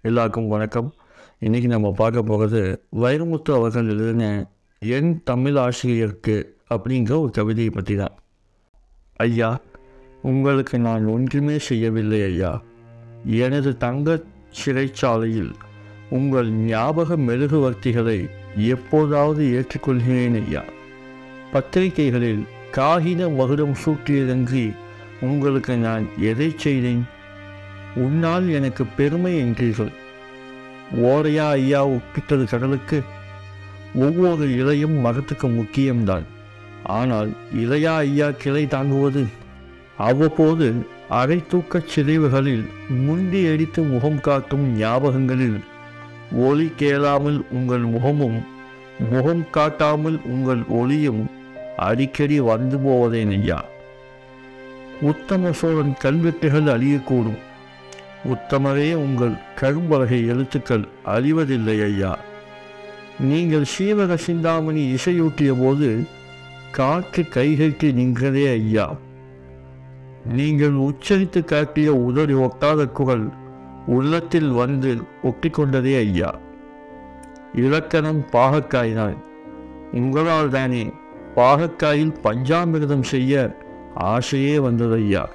எல்லாருக்கும் வணக்கம் இன்றைக்கி நம்ம பார்க்க போகிறது வைரமுத்து அவர்கள் எழுதின என் தமிழ் ஆசிரியருக்கு அப்படிங்கிற ஒரு கவிதையை பற்றி தான் ஐயா உங்களுக்கு நான் ஒன்றுமே செய்யவில்லை ஐயா எனது தங்க சிறைச்சாலையில் உங்கள் ஞாபக மெழுகுவர்த்திகளை எப்போதாவது ஏற்றுக்கொள்கிறேன் ஐயா பத்திரிகைகளில் காகித மகுடம் சூட்டியதன்றி உங்களுக்கு நான் எதை செய்தேன் உன்னால் எனக்கு பெருமை என்றீர்கள் ஓரையா ஐயா ஒப்பிட்டது கடலுக்கு ஒவ்வொரு இலையும் மரத்துக்கு முக்கியம்தான் ஆனால் இலையா ஐயா கிளை தாங்குவது அவ்வப்போது அரை தூக்கச் சிதைவுகளில் முண்டி அடித்து முகம் காட்டும் ஞாபகங்களில் ஒளி கேளாமல் உங்கள் முகமும் முகம் காட்டாமல் உங்கள் ஒளியும் அடிக்கடி வந்து போவதேன் ஐயா உத்தம சோழன் கல்வெட்டுகள் அழியக்கூடும் உத்தமரே உங்கள் கரும்பலகை எழுத்துக்கள் அழிவதில்லை ஐயா நீங்கள் சீவக சிந்தாமணி இசையூட்டிய போது காற்று கைகைக்கு நின்றதே ஐயா நீங்கள் உச்சரித்து காட்டிய உதறி ஒட்டாத குரல் உள்ளத்தில் வந்து ஒட்டிக்கொண்டதே ஐயா இலக்கணம் பாகக்காய்தான் உங்களால் தானே பாகக்காயில் பஞ்சாமிர்தம் செய்ய ஆசையே வந்தது ஐயா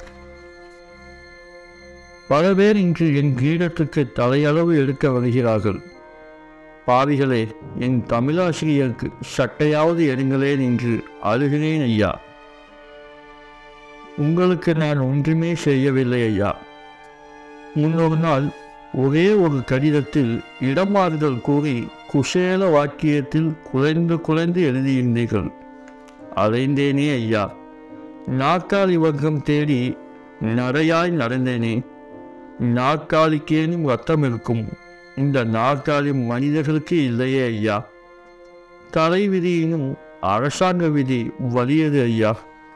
பல பேர் இன்று என் கீழத்துக்கு தலையளவு எடுக்க வருகிறார்கள் பாவிகளே என் தமிழாசிரியருக்கு சட்டையாவது எடுங்களேன் என்று அழுகிறேன் ஐயா உங்களுக்கு நான் ஒன்றுமே செய்யவில்லை ஐயா முன்னொரு நாள் ஒரே ஒரு கடிதத்தில் இடமாறுதல் கூறி குசேல வாக்கியத்தில் குலைந்து குலைந்து எழுதியிருந்தீர்கள் அலைந்தேனே ஐயா நாற்காலி வர்க்கம் தேடி நடையாய் நடந்தேனே நாற்காலிக்கேனும் ரத்தம் இருக்கும் இந்த நாற்காலி மனிதர்களுக்கு இல்லையே ஐயா தலை விதியினும் அரசாங்க விதி வலியது ஐயா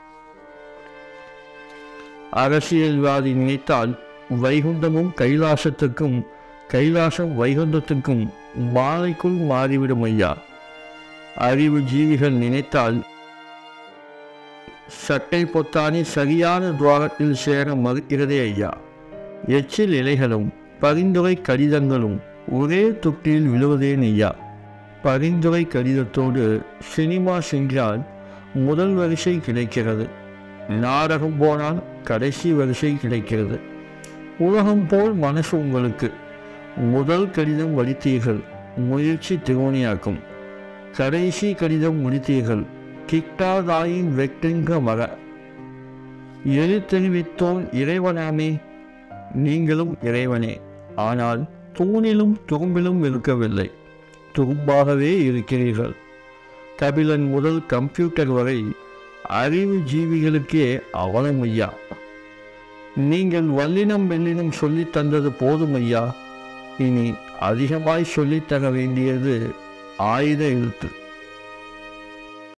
அரசியல்வாதி நினைத்தால் வைகுண்டமும் கைலாசத்துக்கும் கைலாசம் வைகுண்டத்துக்கும் மாலைக்குள் மாறிவிடும் ஐயா அறிவு ஜீவிகள் நினைத்தால் சட்டை பொத்தானி சரியான துவாரத்தில் சேர மறுக்கிறதே ஐயா எச்சில் இலைகளும் பரிந்துரை கடிதங்களும் ஒரே துட்டில் விழுவதேன் ஐயா பரிந்துரை கடிதத்தோடு சினிமா சென்றால் முதல் வரிசை கிடைக்கிறது நாடகம் போனால் கடைசி வரிசை கிடைக்கிறது உலகம் போல் மனசு உங்களுக்கு முதல் கடிதம் வடித்தீர்கள் முயற்சி திருவணியாக்கும் கடைசி கடிதம் முடித்தீர்கள் கிட்டாதாயின் வெட்டுங்க மக எழுத்தறிவித்தோன் இறைவனாமே நீங்களும் இறைவனே ஆனால் தூணிலும் துரும்பிலும் இருக்கவில்லை துரும்பாகவே இருக்கிறீர்கள் கபிலன் முதல் கம்ப்யூட்டர் வரை அறிவு ஜீவிகளுக்கே அவலம் ஐயா நீங்கள் வல்லினம் வெள்ளினம் சொல்லித் தந்தது போதும் ஐயா இனி அதிகமாய் சொல்லித்தர வேண்டியது ஆயுத எழுத்து